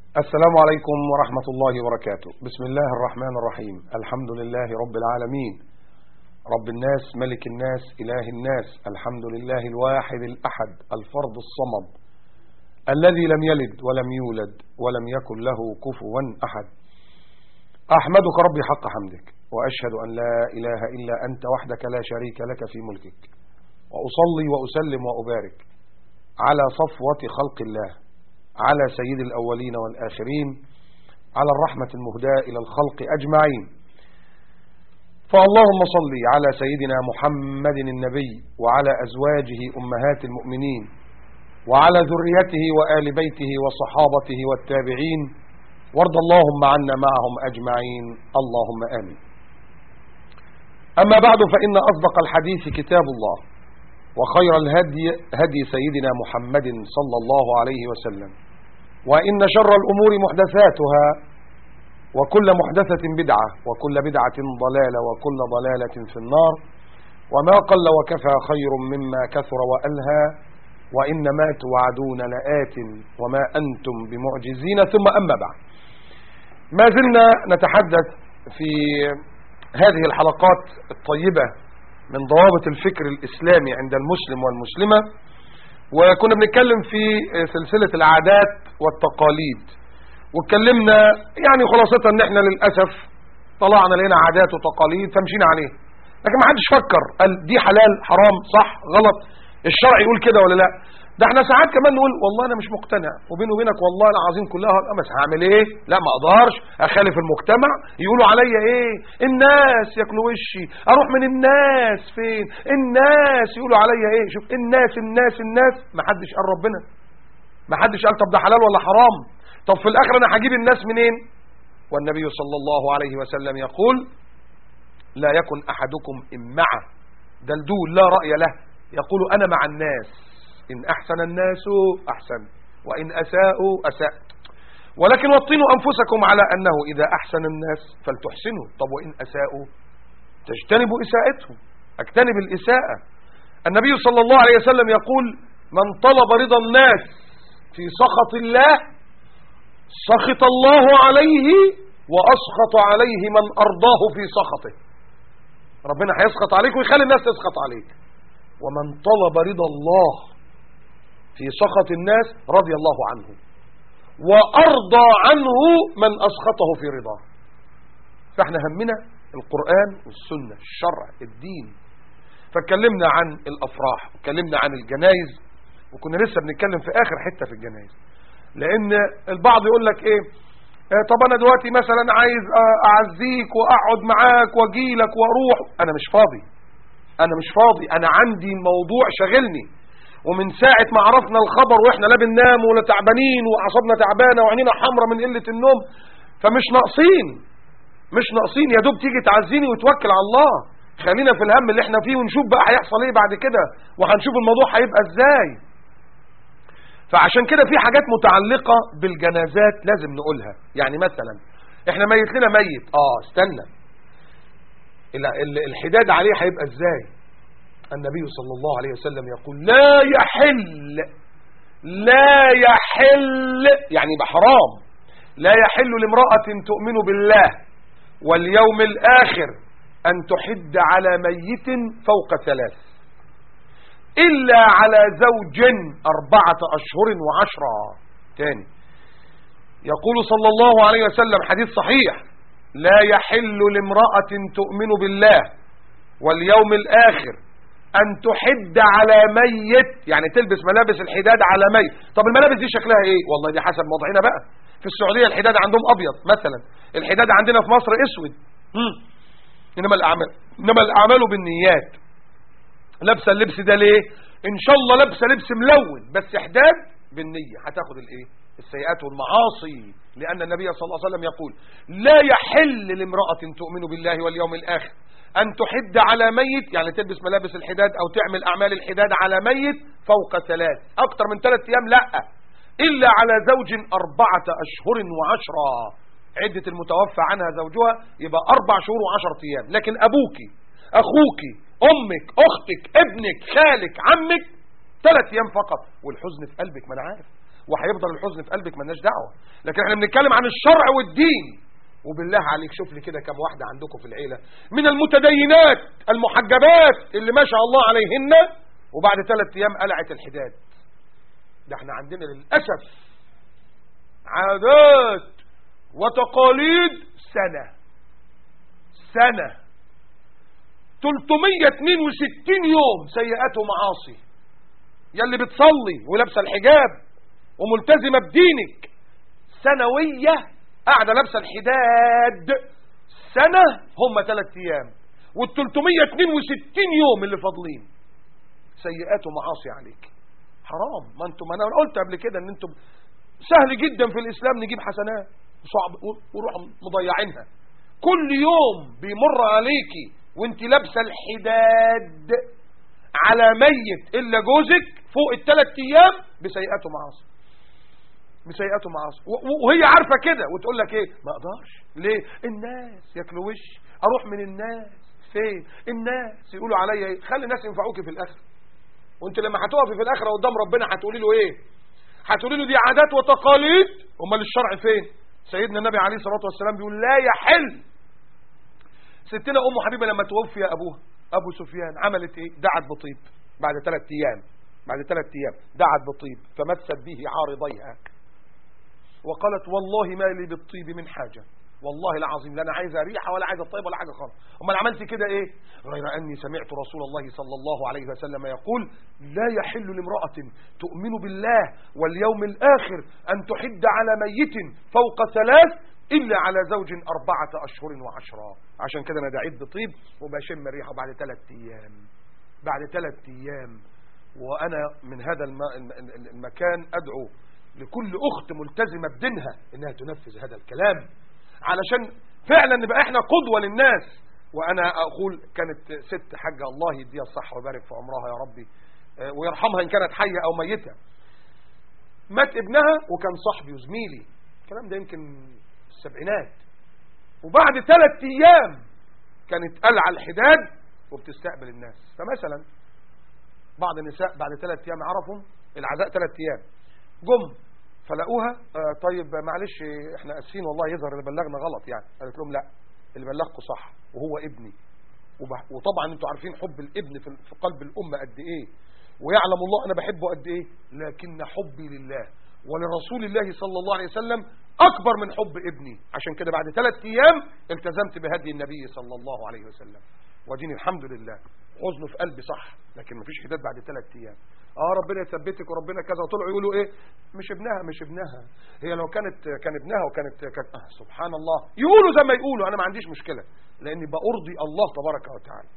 السلام عليكم ورحمة الله وبركاته بسم الله الرحمن الرحيم الحمد لله رب العالمين رب الناس ملك الناس إله الناس الحمد لله الواحد الأحد الفرد الصمد الذي لم يلد ولم يولد ولم يكن له كفوا أحد أحمدك ربي حق حمدك وأشهد أن لا إله إلا أنت وحدك لا شريك لك في ملكك وأصلي وأسلم وأبارك على صفوة خلق الله على سيد الأولين والآخرين على الرحمة المهداة إلى الخلق أجمعين فاللهم صل على سيدنا محمد النبي وعلى أزواجه أمهات المؤمنين وعلى ذريته وآل بيته وصحابته والتابعين وارض اللهم عنا معهم أجمعين اللهم آمين أما بعد فإن أصدق الحديث كتاب الله وخير الهدي هدي سيدنا محمد صلى الله عليه وسلم وإن شر الأمور محدثاتها وكل محدثة بدعة وكل بدعة ضلالة وكل ضلالة في النار وما قل وكفى خير مما كثر وألهى وإن ما توعدون لآت وما أنتم بمعجزين ثم أما بعد ما زلنا نتحدث في هذه الحلقات الطيبة من ضوابط الفكر الإسلامي عند المسلم والمسلمة وكنا بنتكلم في سلسلة العادات والتقاليد واتكلمنا يعني خلاصة ان احنا للأسف طلعنا لنا عادات وتقاليد فمشينا عليه لكن ما حدش فكر قال دي حلال حرام صح غلط الشرع يقول كده ولا لا ده احنا ساعات كمان نقول والله انا مش مقتنع وبيني وبينك والله العظيم كلها بس هعمل ايه لا ما اقدرش اخالف المجتمع يقولوا عليا ايه الناس ياكلوا وشي اروح من الناس فين الناس يقولوا عليا ايه شوف الناس الناس الناس ما حدش قال ربنا ما حدش قال طب ده حلال ولا حرام طب في الاخر انا هجيب الناس منين والنبي صلى الله عليه وسلم يقول لا يكن احدكم امعه دلدول لا راي له يقول انا مع الناس إن أحسن الناس أحسن وإن أساءوا أسأت ولكن وطنوا أنفسكم على أنه إذا أحسن الناس فلتحسنوا طب وإن أساءوا تجتنبوا إساءتهم اجتنب الإساءة النبي صلى الله عليه وسلم يقول من طلب رضا الناس في سخط الله سخط الله عليه وأسخط عليه من أرضاه في سخطه ربنا هيسخط عليك ويخلي الناس تسخط عليك ومن طلب رضا الله في سخط الناس رضي الله عنه وأرضى عنه من أسخطه في رضاه فاحنا همنا القرآن والسنة الشرع الدين فاتكلمنا عن الأفراح واتكلمنا عن الجنايز وكنا لسه بنتكلم في آخر حتة في الجنايز لأن البعض يقول لك إيه اه طب أنا دلوقتي مثلا عايز أعزيك وأقعد معاك وأجيلك وأروح أنا مش فاضي أنا مش فاضي أنا عندي موضوع شغلني ومن ساعة ما عرفنا الخبر واحنا لا بننام ولا تعبانين واعصابنا تعبانة وعينينا حمرة من قلة النوم فمش ناقصين مش ناقصين يا دوب تيجي تعزيني وتوكل على الله خلينا في الهم اللي احنا فيه ونشوف بقى هيحصل ايه بعد كده وهنشوف الموضوع هيبقى ازاي فعشان كده في حاجات متعلقة بالجنازات لازم نقولها يعني مثلا احنا ميت لنا ميت اه استنى الحداد عليه هيبقى ازاي النبي صلى الله عليه وسلم يقول لا يحل لا يحل يعني بحرام لا يحل لامرأة تؤمن بالله واليوم الآخر أن تحد على ميت فوق ثلاث إلا على زوج أربعة أشهر وعشرة تاني يقول صلى الله عليه وسلم حديث صحيح لا يحل لامرأة تؤمن بالله واليوم الآخر أن تحد على ميت يعني تلبس ملابس الحداد على ميت طب الملابس دي شكلها ايه والله دي حسب وضعنا بقى في السعودية الحداد عندهم أبيض مثلا الحداد عندنا في مصر اسود مم. إنما الأعمال إنما الأعمال بالنيات لابسه اللبس ده ليه إن شاء الله لابسه لبس ملون بس حداد بالنية هتاخد الايه السيئات والمعاصي لأن النبي صلى الله عليه وسلم يقول لا يحل لامرأة تؤمن بالله واليوم الآخر أن تحد على ميت يعني تلبس ملابس الحداد أو تعمل أعمال الحداد على ميت فوق ثلاث أكتر من ثلاث أيام لا إلا على زوج أربعة أشهر وعشرة عدة المتوفى عنها زوجها يبقى أربع شهور وعشرة أيام لكن أبوك أخوك أمك أختك ابنك خالك عمك ثلاث أيام فقط والحزن في قلبك ما أنا عارف وهيفضل الحزن في قلبك مالناش دعوه لكن احنا بنتكلم عن الشرع والدين وبالله عليك شوف لي كده كم واحده عندكم في العيله من المتدينات المحجبات اللي ما شاء الله عليهن وبعد ثلاث ايام قلعت الحداد ده احنا عندنا للاسف عادات وتقاليد سنه سنه 362 يوم سيئات ومعاصي يلي بتصلي ولابسه الحجاب وملتزمه بدينك سنويه قاعده لابسه الحداد سنه هم ثلاث ايام وال 362 يوم اللي فاضلين سيئات ومعاصي عليك حرام ما انتم ما انا قلت قبل كده ان انتم سهل جدا في الاسلام نجيب حسنات صعب ونروح مضيعينها كل يوم بيمر عليكي وانت لابسه الحداد على ميت الا جوزك فوق الثلاث ايام بسيئات ومعاصي بسيئات ومعاصي وهي عارفه كده وتقول لك ايه ما اقدرش ليه الناس ياكلوا وش اروح من الناس فين الناس يقولوا عليا ايه خلي الناس ينفعوكي في الاخره وانت لما هتقفي في الاخره قدام ربنا هتقولي له ايه هتقولي له دي عادات وتقاليد امال الشرع فين سيدنا النبي عليه الصلاه والسلام بيقول لا يحل ستنا ام حبيبه لما توفي ابوها ابو سفيان عملت ايه دعت بطيب بعد ثلاث ايام بعد ثلاث ايام دعت بطيب فمست به عارضيها وقالت والله ما لي بالطيب من حاجة والله العظيم لا انا عايزه ريحه ولا عايزه طيب ولا حاجه خالص امال عملت كده ايه غير اني سمعت رسول الله صلى الله عليه وسلم يقول لا يحل لامراه تؤمن بالله واليوم الاخر ان تحد على ميت فوق ثلاث الا على زوج اربعه اشهر وعشرة عشان كده انا دعيت بطيب وبشم الريحه بعد ثلاث ايام بعد ثلاث ايام وانا من هذا المكان ادعو لكل اخت ملتزمه بدينها انها تنفذ هذا الكلام علشان فعلا نبقى احنا قدوه للناس وانا اقول كانت ست حاجه الله يديها الصحه ويبارك في عمرها يا ربي ويرحمها ان كانت حيه او ميته مات ابنها وكان صاحبي وزميلي الكلام ده يمكن السبعينات وبعد ثلاث ايام كانت قلعه الحداد وبتستقبل الناس فمثلا بعض النساء بعد ثلاث ايام عرفوا العزاء ثلاث ايام جم فلقوها آه طيب معلش احنا اسفين والله يظهر اللي بلغنا غلط يعني قالت لهم لا اللي بلغكم صح وهو ابني وطبعا انتوا عارفين حب الابن في قلب الامه قد ايه ويعلم الله انا بحبه قد ايه لكن حبي لله ولرسول الله صلى الله عليه وسلم اكبر من حب ابني عشان كده بعد ثلاث ايام التزمت بهدي النبي صلى الله عليه وسلم وديني الحمد لله حزنه في قلبي صح لكن مفيش حداد بعد ثلاث ايام اه ربنا يثبتك وربنا كذا وطلعوا يقولوا ايه مش ابنها مش ابنها هي لو كانت كان ابنها وكانت كانت آه سبحان الله يقولوا زي ما يقولوا انا ما عنديش مشكله لاني بارضي الله تبارك وتعالى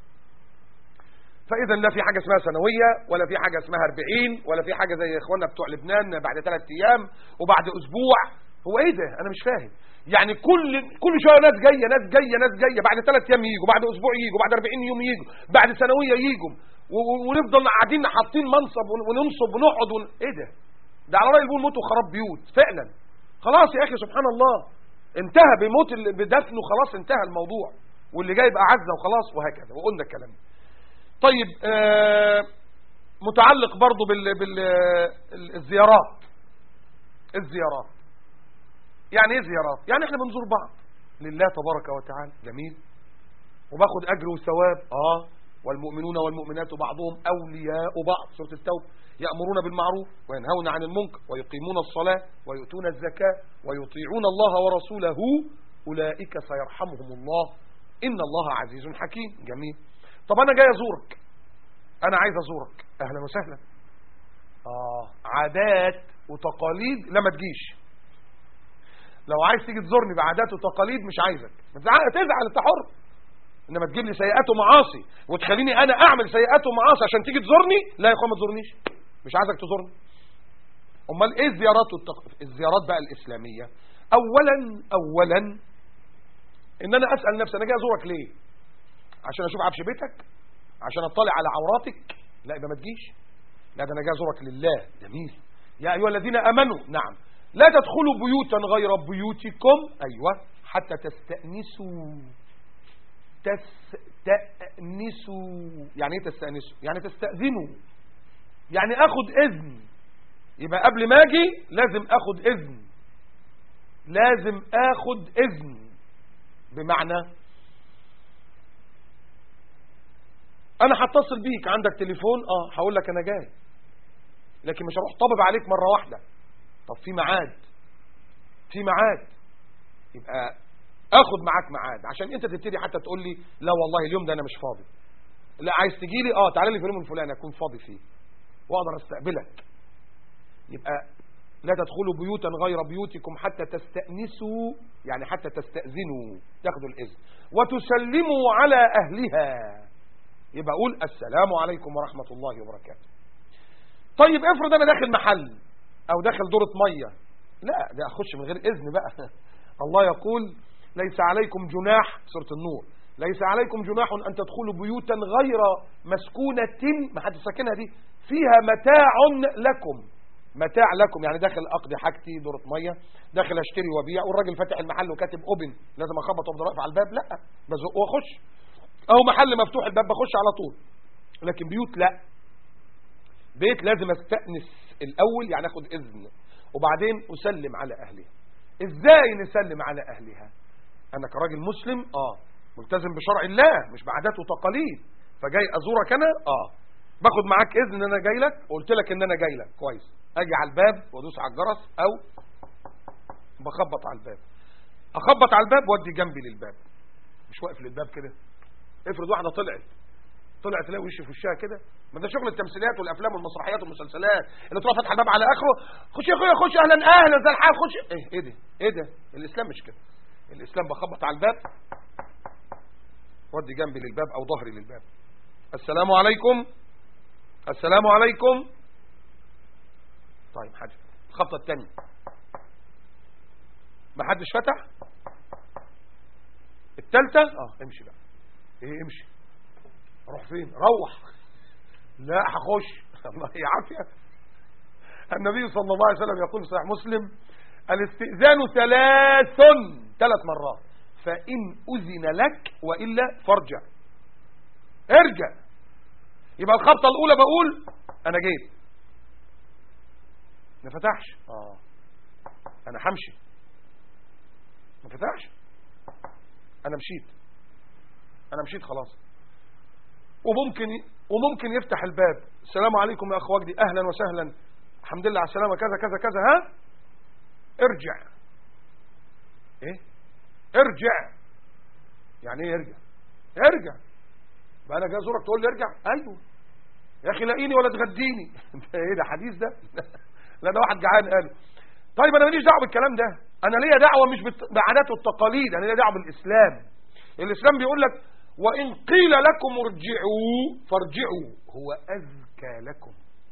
فاذا لا في حاجه اسمها سنويه ولا في حاجه اسمها 40 ولا في حاجه زي اخواننا بتوع لبنان بعد ثلاث ايام وبعد اسبوع هو ايه ده انا مش فاهم يعني كل كل شويه ناس جايه ناس جايه ناس جايه بعد ثلاث ايام يجوا بعد اسبوع يجوا بعد 40 يوم يجوا بعد سنويه يجوا ونفضل قاعدين حاطين منصب وننصب ونقعد ون... ايه ده ده على راي يقول موت وخراب بيوت فعلا خلاص يا اخي سبحان الله انتهى بموت بدفنه خلاص انتهى الموضوع واللي جاي يبقى عزه وخلاص وهكذا وقلنا الكلام طيب آه متعلق برضه بال بالزيارات الزيارات يعني ايه زيارات يعني احنا بنزور بعض لله تبارك وتعالى جميل وباخد اجر وثواب اه والمؤمنون والمؤمنات بعضهم اولياء بعض سوره التوبه يأمرون بالمعروف وينهون عن المنكر ويقيمون الصلاة ويؤتون الزكاة ويطيعون الله ورسوله أولئك سيرحمهم الله إن الله عزيز حكيم جميل طب أنا جاي أزورك أنا عايز أزورك أهلا وسهلا آه عادات وتقاليد لما تجيش لو عايز تيجي تزورني بعادات وتقاليد مش عايزك تزعل انت حر انما تجيب لي سيئات ومعاصي وتخليني انا اعمل سيئات ومعاصي عشان تيجي تزورني لا يا اخوان ما تزورنيش مش عايزك تزورني امال ايه الزيارات والتق... الزيارات بقى الاسلاميه اولا اولا ان انا اسال نفسي انا جاي ازورك ليه عشان اشوف عفش بيتك عشان اطلع على عوراتك لا يبقى ما تجيش لا ده انا جاي ازورك لله جميل يا ايها الذين امنوا نعم لا تدخلوا بيوتا غير بيوتكم ايوه حتى تستأنسوا تستأنسوا يعني ايه تستأنسوا يعني تستأذنوا يعني اخد اذن يبقى قبل ما اجي لازم اخد اذن لازم اخد اذن بمعنى انا هتصل بيك عندك تليفون اه هقول لك انا جاي لكن مش هروح طبب عليك مرة واحدة طب في ميعاد في ميعاد يبقى اخد معاك ميعاد عشان انت تبتدي حتى تقول لي لا والله اليوم ده انا مش فاضي لا عايز تجي لي اه تعالى لي في اليوم الفلاني اكون فاضي فيه واقدر استقبلك يبقى لا تدخلوا بيوتا غير بيوتكم حتى تستأنسوا يعني حتى تستأذنوا تاخدوا الإذن وتسلموا على أهلها يبقى أقول السلام عليكم ورحمة الله وبركاته طيب افرض أنا داخل محل أو داخل دورة مية لا ده أخش من غير إذن بقى الله يقول ليس عليكم جناح سورة النور ليس عليكم جناح أن تدخلوا بيوتا غير مسكونة ما حد ساكنها دي فيها متاع لكم متاع لكم يعني داخل اقضي حاجتي دورة مية داخل اشتري وبيع والراجل فاتح المحل وكاتب اوبن لازم اخبط وافضل واقف على الباب لا بزق واخش او محل مفتوح الباب بخش على طول لكن بيوت لا بيت لازم استأنس الاول يعني اخد اذن وبعدين اسلم على اهلها ازاي نسلم على اهلها انا كراجل مسلم اه ملتزم بشرع الله مش بعادات وتقاليد فجاي ازورك انا اه باخد معاك اذن ان انا جاي لك وقلت لك ان انا جاي لك كويس اجي على الباب وادوس على الجرس او بخبط على الباب اخبط على الباب وادي جنبي للباب مش واقف للباب كده افرض واحده طلعت طلعت تلاقي وشي في وشها كده ما ده شغل التمثيليات والافلام والمسرحيات والمسلسلات اللي تروح فاتحه الباب على اخره خش يا اخويا خش اهلا اهلا زي الحال خش ايه ايه ده ايه ده الاسلام مش كده الاسلام بخبط على الباب ودي جنبي للباب او ظهري للباب السلام عليكم السلام عليكم طيب حاجة الخطة الثانية ما حدش فتح الثالثة اه امشي بقى ايه امشي اروح فين روح لا هخش الله يعافيك النبي صلى الله عليه وسلم يقول في صحيح مسلم الاستئذان ثلاث ثلاث مرات فإن أذن لك وإلا فارجع ارجع يبقى الخبطة الأولى بقول أنا جيت ما فتحش اه انا همشي ما فتحش انا مشيت انا مشيت خلاص وممكن وممكن يفتح الباب السلام عليكم يا اخ وجدي اهلا وسهلا الحمد لله على السلامه كذا كذا كذا ها ارجع ايه ارجع يعني ايه ارجع ارجع بقى انا جاي ازورك تقول لي ارجع ايوه يا اخي لاقيني ولا تغديني ايه ده حديث ده لا ده واحد جعان قال طيب انا ماليش دعوه بالكلام ده انا ليا دعوه مش بعادات والتقاليد انا ليا دعوه بالاسلام الاسلام بيقول لك وان قيل لكم ارجعوا فارجعوا هو اذكى لكم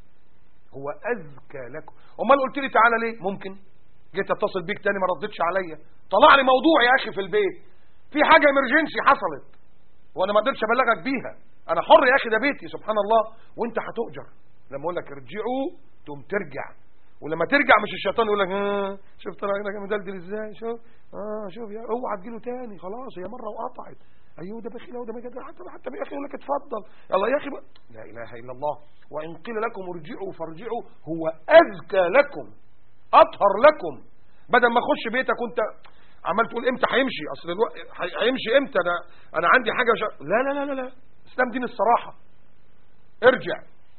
هو اذكى لكم امال قلت لي تعالى ليه ممكن جيت اتصل بيك تاني ما ردتش عليا طلع لي موضوع يا اخي في البيت في حاجه امرجنسي حصلت وانا ما قدرتش ابلغك بيها انا حر يا اخي ده بيتي سبحان الله وانت هتؤجر لما اقول لك ارجعوا تقوم ترجع ولما ترجع مش الشيطان يقول لك اه شفت انا مدلدل ازاي شوف اه شوف يا اوعى تجيله تاني خلاص هي مره وقطعت ايوه ده بخيل اهو ده مجد حتى حتى يا اخي يقول لك اتفضل يلا يا اخي بقى. لا اله الا الله وان قيل لكم ارجعوا فارجعوا هو اذكى لكم اطهر لكم بدل ما اخش بيتك وانت عمال تقول امتى هيمشي اصل الوقت هيمشي امتى انا انا عندي حاجه مش لا لا لا لا لا اسلام دين الصراحه ارجع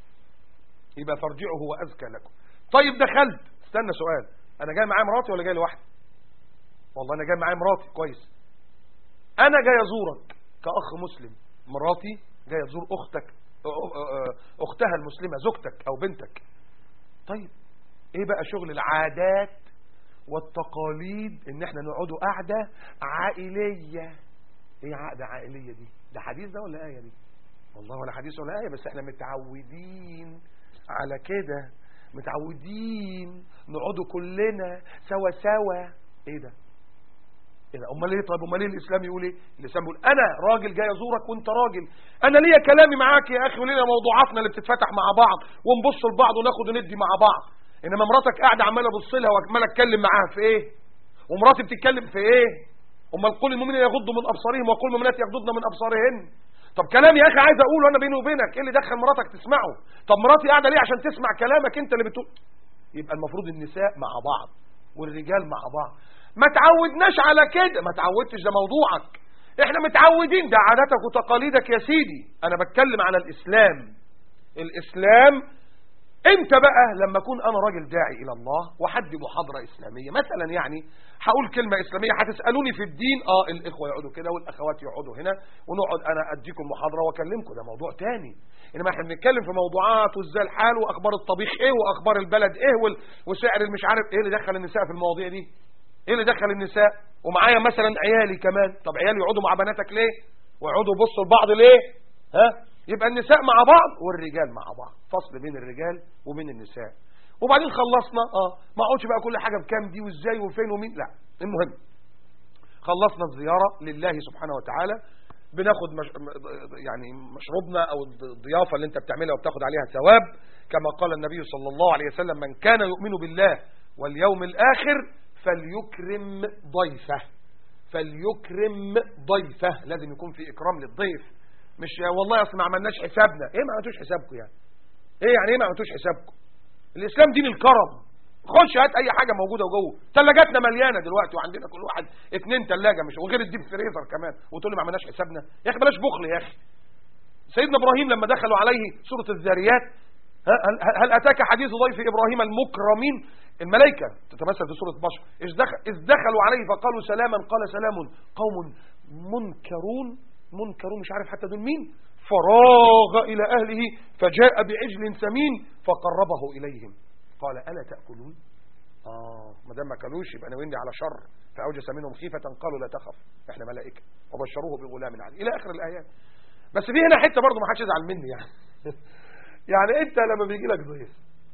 يبقى فارجعوا هو اذكى لكم طيب دخلت استنى سؤال انا جاي معايا مراتي ولا جاي لوحدي والله انا جاي معايا مراتي كويس انا جاي ازورك كاخ مسلم مراتي جايه تزور اختك اختها المسلمه زوجتك او بنتك طيب ايه بقى شغل العادات والتقاليد ان احنا نقعدوا قعده عائليه ايه عقده عائليه دي ده حديث ده ولا ايه دي والله ولا حديث ولا ايه بس احنا متعودين على كده متعودين نقعدوا كلنا سوا سوا ايه ده ايه ده امال ايه طيب امال ايه الاسلام يقول ايه الاسلام بيقول انا راجل جاي ازورك وانت راجل انا ليا كلامي معاك يا اخي ولينا موضوعاتنا اللي بتتفتح مع بعض ونبص لبعض وناخد وندي مع بعض انما مراتك قاعده عماله ابص لها وعماله اتكلم معاها في ايه ومراتي بتتكلم في ايه امال قول المؤمنين يغضوا من ابصارهم وقول المؤمنات يغضضن من ابصارهن طب كلام يا اخي عايز اقوله انا بيني وبينك ايه اللي دخل مراتك تسمعه طب مراتي قاعده ليه عشان تسمع كلامك انت اللي بتقول يبقى المفروض النساء مع بعض والرجال مع بعض ما تعودناش على كده ما تعودتش ده موضوعك احنا متعودين ده عاداتك وتقاليدك يا سيدي انا بتكلم على الاسلام الاسلام امتى بقى لما اكون انا راجل داعي الى الله وحدي محاضرة اسلامية مثلا يعني هقول كلمة اسلامية هتسألوني في الدين اه الاخوة يقعدوا كده والاخوات يقعدوا هنا ونقعد انا اديكم محاضرة واكلمكم ده موضوع تاني انما احنا بنتكلم في موضوعات وازاي الحال واخبار الطبيخ ايه واخبار البلد ايه وال- وسعر المش عارف ايه اللي دخل النساء في المواضيع دي ايه اللي دخل النساء ومعايا مثلا عيالي كمان طب عيالي يقعدوا مع بناتك ليه ويقعدوا يبصوا لبعض ليه ها يبقى النساء مع بعض والرجال مع بعض فصل بين الرجال وبين النساء وبعدين خلصنا اه ما اقعدش بقى كل حاجه بكام دي وازاي وفين ومين لا المهم خلصنا الزياره لله سبحانه وتعالى بناخد مش... يعني مشروبنا او الضيافه اللي انت بتعملها وبتاخد عليها ثواب كما قال النبي صلى الله عليه وسلم من كان يؤمن بالله واليوم الاخر فليكرم ضيفه فليكرم ضيفه لازم يكون في اكرام للضيف مش والله اصل ما عملناش حسابنا ايه ما عملتوش حسابكم يعني ايه يعني ايه ما عملتوش حسابكم الاسلام دين الكرم خش هات اي حاجه موجوده جوه ثلاجاتنا مليانه دلوقتي وعندنا كل واحد اتنين ثلاجه مش وغير الديب فريزر كمان وتقول لي ما عملناش حسابنا يا اخي بلاش بخل يا اخي سيدنا ابراهيم لما دخلوا عليه سوره الذاريات ها- هل, هل اتاك حديث ضيف ابراهيم المكرمين الملائكه تتمثل في سوره بشر إذ دخل- إذ دخلوا عليه فقالوا سلاما قال سلام قوم منكرون منكرون مش عارف حتى دول مين فراغ الى اهله فجاء بعجل سمين فقربه اليهم قال الا تاكلون اه ما دام ما كلوش يبقى ناويني على شر فاوجس منهم خيفه قالوا لا تخف احنا ملائكه وبشروه بغلام عليم الى اخر الايات بس في هنا حته برضه ما حدش يزعل مني يعني يعني انت لما بيجي لك ضيف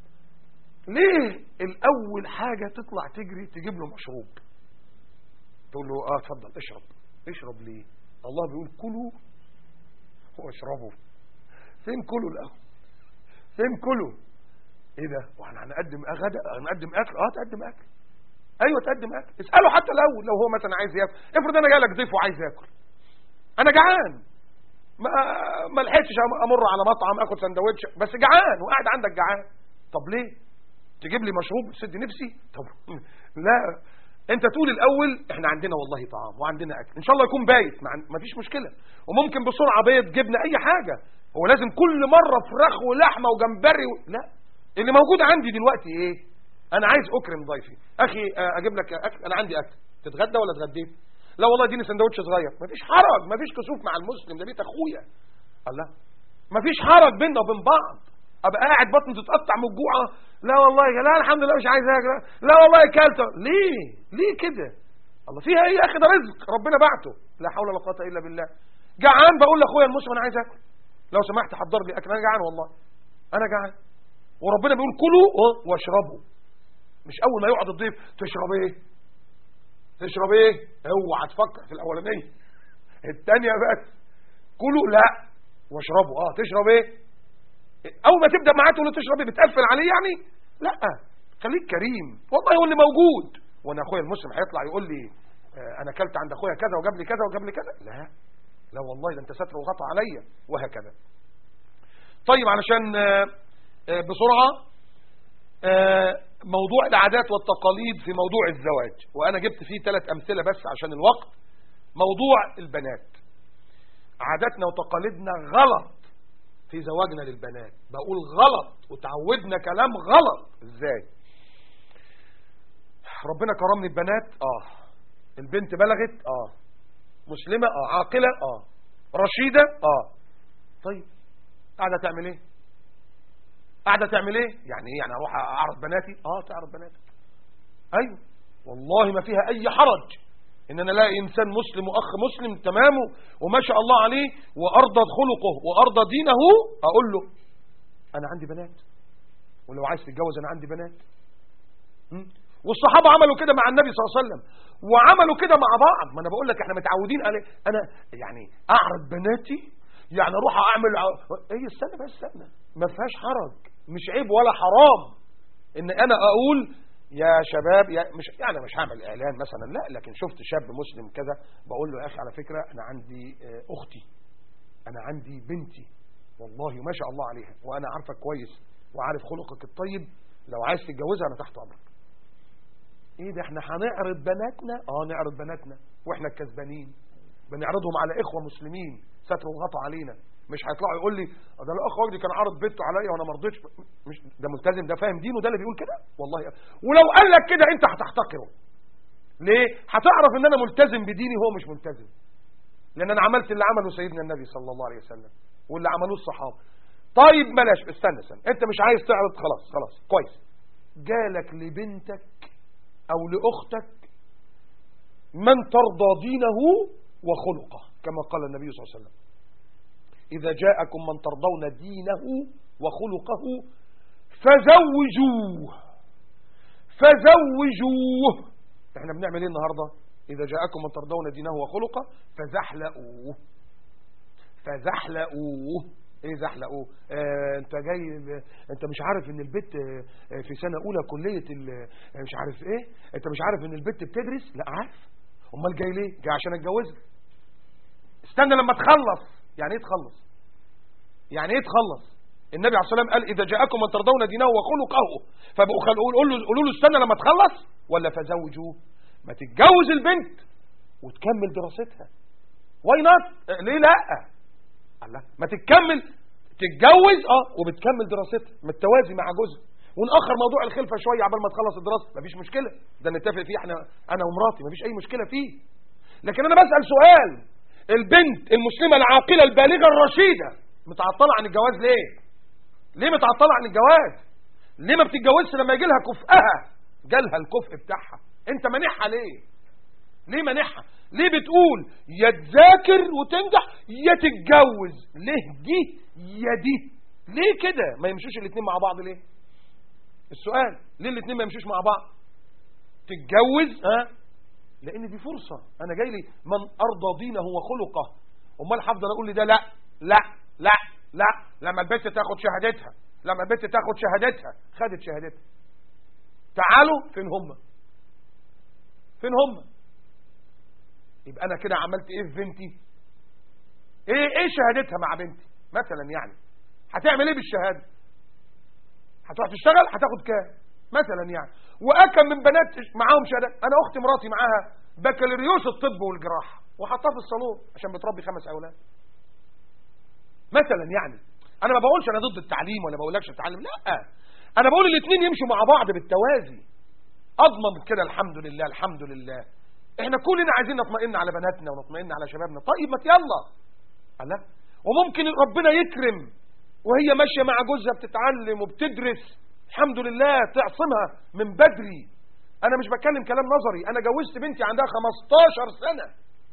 ليه الاول حاجه تطلع تجري تجيب له مشروب تقول له اه اتفضل اشرب اشرب ليه الله بيقول كلوا واشربوا فين كلوا الاول فين كلوا ايه ده واحنا هنقدم غدا هنقدم اكل اه تقدم اكل ايوه تقدم اكل اساله حتى الاول لو هو مثلا عايز ياكل افرض انا جاي لك ضيف وعايز ياكل انا جعان ما ما لحقتش امر على مطعم اخد سندوتش بس جعان وقاعد عندك جعان طب ليه تجيب لي مشروب تسد نفسي طب لا انت تقول الاول احنا عندنا والله طعام وعندنا اكل ان شاء الله يكون بايت ما فيش مشكله وممكن بسرعه بيض جبنه اي حاجه هو لازم كل مره فراخ ولحمه وجمبري و... لا اللي موجود عندي دلوقتي ايه انا عايز اكرم ضيفي اخي آه، اجيب لك اكل انا عندي اكل تتغدى ولا اتغديت لا والله اديني سندوتش صغير مفيش حرج مفيش كسوف مع المسلم ده بيت اخويا الله مفيش حرج بيننا وبين بعض ابقى قاعد بطني تتقطع من الجوع لا والله لا الحمد لله مش عايز اكل لا والله اكلت ليه ليه كده الله فيها ايه يا اخي ده رزق ربنا بعته لا حول ولا قوه الا بالله جعان بقول لاخويا المسلم انا عايز اكل لو سمحت حضر لي اكل انا جعان والله انا جعان وربنا بيقول كلوا واشربوا مش اول ما يقعد الضيف تشرب ايه تشرب ايه اوعى تفكر في الاولانيه الثانيه بس كلوا لا واشربوا اه تشرب ايه اول ما تبدا معاه تقول له تشرب ايه بتقفل عليه يعني لا خليك كريم والله هو اللي موجود وانا اخويا المسلم هيطلع يقول لي آه، انا اكلت عند اخويا كذا وجاب لي كذا وجاب لي كذا لا لا والله ده انت ستر وغطى عليا وهكذا طيب علشان آه، آه، بسرعه آه، موضوع العادات والتقاليد في موضوع الزواج وانا جبت فيه ثلاث امثله بس عشان الوقت موضوع البنات عاداتنا وتقاليدنا غلط في زواجنا للبنات بقول غلط وتعودنا كلام غلط ازاي ربنا كرمني ببنات اه البنت بلغت اه مسلمة اه عاقلة اه رشيدة اه طيب قاعدة تعمل ايه قاعدة تعمل ايه يعني ايه يعني اروح اعرض بناتي اه تعرض بناتك ايوه والله ما فيها اي حرج ان انا الاقي انسان مسلم واخ مسلم تمامه وما شاء الله عليه وارضى خلقه وارضى دينه اقول له انا عندي بنات ولو عايز تتجوز انا عندي بنات م? والصحابة عملوا كده مع النبي صلى الله عليه وسلم وعملوا كده مع بعض ما انا بقول لك احنا متعودين عليه انا يعني اعرض بناتي يعني اروح اعمل ع- ايه استنى بس استنى ما فيهاش حرج مش عيب ولا حرام ان انا اقول يا شباب يا مش يعني مش هعمل اعلان مثلا لا لكن شفت شاب مسلم كذا بقول له يا اخي على فكره انا عندي آه، اختي انا عندي بنتي والله ما شاء الله عليها وانا عارفك كويس وعارف خلقك الطيب لو عايز تتجوزها انا تحت امرك ايه ده احنا هنعرض بناتنا اه نعرض بناتنا واحنا الكسبانين بنعرضهم على اخوه مسلمين ستروا الغطا علينا مش هيطلعوا يقول لي ده الاخ وجدي كان عرض بنته عليا وانا ما رضيتش مش ده ملتزم ده فاهم دينه ده اللي بيقول كده والله ولو قال لك كده انت هتحتقره ليه هتعرف ان انا ملتزم بديني هو مش ملتزم لان انا عملت اللي عمله سيدنا النبي صلى الله عليه وسلم واللي عملوه الصحابه طيب بلاش استنى استنى انت مش عايز تعرض خلاص خلاص كويس جالك لبنتك او لاختك من ترضى دينه وخلقه كما قال النبي صلى الله عليه وسلم إذا جاءكم من ترضون دينه وخلقه فزوجوه فزوجوه احنا بنعمل ايه النهاردة إذا جاءكم من ترضون دينه وخلقه فزحلقوه فزحلقوه ايه زحلقوه آه انت جاي انت مش عارف ان البت آه في سنة اولى كلية مش عارف ايه انت مش عارف ان البت بتدرس لا عارف امال جاي ليه جاي عشان اتجوزها استنى لما تخلص يعني ايه تخلص يعني ايه تخلص النبي عليه الصلاه والسلام قال اذا جاءكم من ترضون دينه وخلقه فبقوا قولوا له قولوا له استنى لما تخلص ولا فزوجوه ما تتجوز البنت وتكمل دراستها واي نوت ليه لا الله ما تكمل تتجوز اه وبتكمل دراستها متوازي مع جوزها ونأخر موضوع الخلفه شويه عبال ما تخلص الدراسه مفيش مشكله ده نتفق فيه احنا انا ومراتي مفيش اي مشكله فيه لكن انا بسأل سؤال البنت المسلمة العاقلة البالغة الرشيدة متعطلة عن الجواز ليه ليه متعطلة عن الجواز ليه ما بتتجوزش لما يجي لها كفئها جالها الكفء بتاعها انت مانحها ليه ليه مانحها ليه بتقول يا تذاكر وتنجح يا تتجوز ليه دي يا دي ليه كده ما يمشوش الاثنين مع بعض ليه السؤال ليه الاثنين ما يمشوش مع بعض تتجوز ها لان دي فرصة انا جاي لي من ارضى دينه وخلقه امال هفضل اقول لي ده لا لا لا لا لما البنت تاخد شهادتها لما البنت تاخد شهادتها خدت شهادتها تعالوا فين هم فين هم يبقى انا كده عملت ايه في بنتي ايه ايه شهادتها مع بنتي مثلا يعني هتعمل ايه بالشهاده هتروح تشتغل هتاخد كام مثلا يعني واكم من بنات معاهم شهاده انا اختي مراتي معاها بكالوريوس الطب والجراحه وحطها في الصالون عشان بتربي خمس اولاد مثلا يعني انا ما بقولش انا ضد التعليم ولا بقولكش تتعلم لا انا بقول الاثنين يمشوا مع بعض بالتوازي اضمن كده الحمد لله الحمد لله احنا كلنا عايزين نطمئن على بناتنا ونطمئن على شبابنا طيب ما يلا الله وممكن ربنا يكرم وهي ماشيه مع جوزها بتتعلم وبتدرس الحمد لله تعصمها من بدري انا مش بتكلم كلام نظري انا جوزت بنتي عندها 15 سنة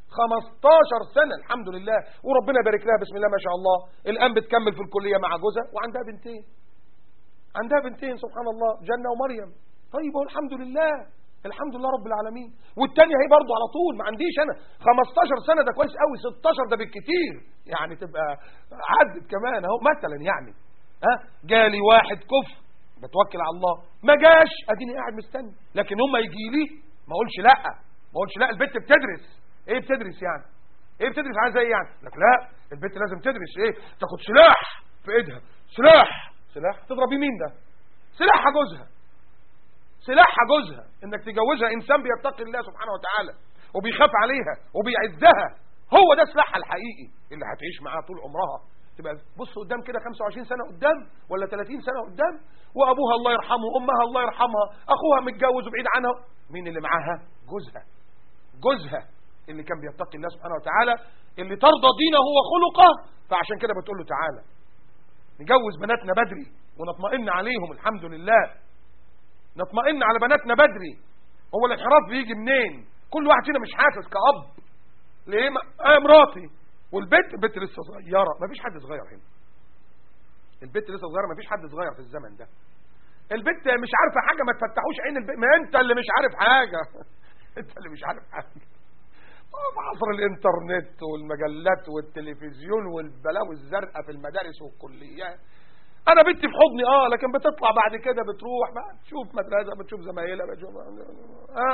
15 سنة الحمد لله وربنا يبارك لها بسم الله ما شاء الله الان بتكمل في الكلية مع جوزها وعندها بنتين عندها بنتين سبحان الله جنة ومريم طيب الحمد لله الحمد لله رب العالمين والتانية هي برضو على طول ما عنديش انا 15 سنة ده كويس قوي 16 ده بالكتير يعني تبقى عدت كمان اهو مثلا يعني ها جالي واحد كفر بتوكل على الله ما جاش اديني قاعد مستني لكن هم يجي لي ما اقولش لا ما اقولش لا البنت بتدرس ايه بتدرس يعني ايه بتدرس عايزه ايه يعني لك لا البنت لازم تدرس ايه تاخد سلاح في ايدها سلاح سلاح تضربي مين ده سلاحها جوزها سلاحها جوزها انك تجوزها انسان بيتقي الله سبحانه وتعالى وبيخاف عليها وبيعزها هو ده سلاحها الحقيقي اللي هتعيش معاه طول عمرها تبقى بص قدام كده 25 سنة قدام ولا 30 سنة قدام وابوها الله يرحمه امها الله يرحمها اخوها متجوز وبعيد عنها مين اللي معاها جوزها جوزها اللي كان بيتقي الله سبحانه وتعالى اللي ترضى دينه وخلقه فعشان كده بتقول له تعالى نجوز بناتنا بدري ونطمئن عليهم الحمد لله نطمئن على بناتنا بدري هو الانحراف بيجي منين كل واحد فينا مش حاسس كأب ليه ما... آه مراتي والبنت البنت لسه صغيره ما فيش حد صغير هنا البنت لسه صغيره ما فيش حد صغير في الزمن ده البنت مش عارفه حاجه ما تفتحوش عين البنت ما انت اللي مش عارف حاجه انت اللي مش عارف حاجه في عصر الانترنت والمجلات والتلفزيون والبلاوي الزرقاء في المدارس والكليات انا بنتي في حضني اه لكن بتطلع بعد كده بتروح بقى تشوف مدرسه بتشوف زمايلها بتشوف ها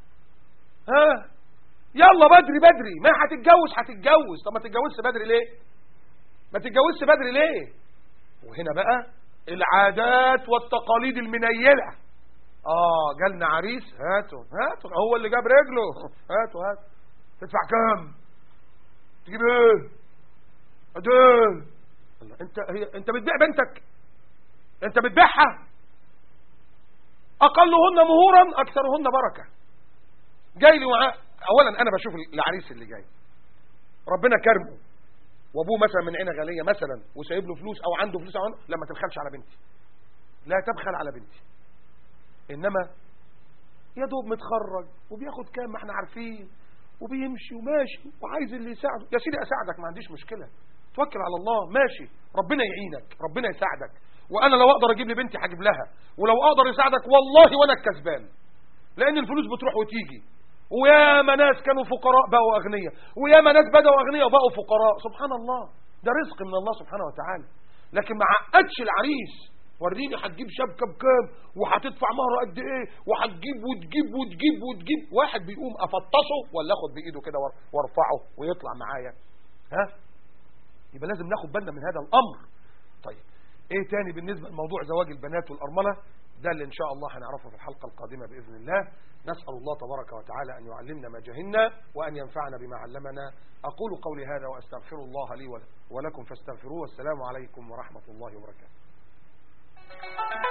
ها يلا بدري بدري ما هتتجوز هتتجوز طب ما تتجوزش بدري ليه ما تتجوزش بدري ليه وهنا بقى العادات والتقاليد المنيلة اه جالنا عريس هاتوا هاتوا هو اللي جاب رجله هاتوا هاتوا تدفع كام تجيب ايه قد ايه الله، انت هي انت بتبيع بنتك انت بتبيعها اقلهن مهورا اكثرهن بركه جاي لي معاه اولا انا بشوف العريس اللي جاي ربنا كرمه وابوه مثلا من عينه غاليه مثلا وسايب له فلوس او عنده فلوس او عنده لما تبخلش على بنتي لا تبخل على بنتي انما يا دوب متخرج وبياخد كام ما احنا عارفين وبيمشي وماشي وعايز اللي يساعده يا سيدي اساعدك ما عنديش مشكله توكل على الله ماشي ربنا يعينك ربنا يساعدك وانا لو اقدر اجيب لبنتي هجيب لها ولو اقدر يساعدك والله وانا الكسبان لان الفلوس بتروح وتيجي وياما ناس كانوا فقراء بقوا اغنياء وياما ناس بدأوا اغنياء وبقوا فقراء سبحان الله ده رزق من الله سبحانه وتعالى لكن ما عقدش العريس وريني هتجيب شبكه بكام وهتدفع مهر قد ايه وهتجيب وتجيب وتجيب وتجيب واحد بيقوم افطشه ولا اخد بايده كده وار- وارفعه ويطلع معايا ها يبقى لازم ناخد بالنا من هذا الامر طيب ايه تاني بالنسبه لموضوع زواج البنات والارمله ده اللي ان شاء الله هنعرفه في الحلقه القادمه باذن الله نسال الله تبارك وتعالى ان يعلمنا ما جهلنا وان ينفعنا بما علمنا اقول قولي هذا واستغفر الله لي ولكم فاستغفروه والسلام عليكم ورحمه الله وبركاته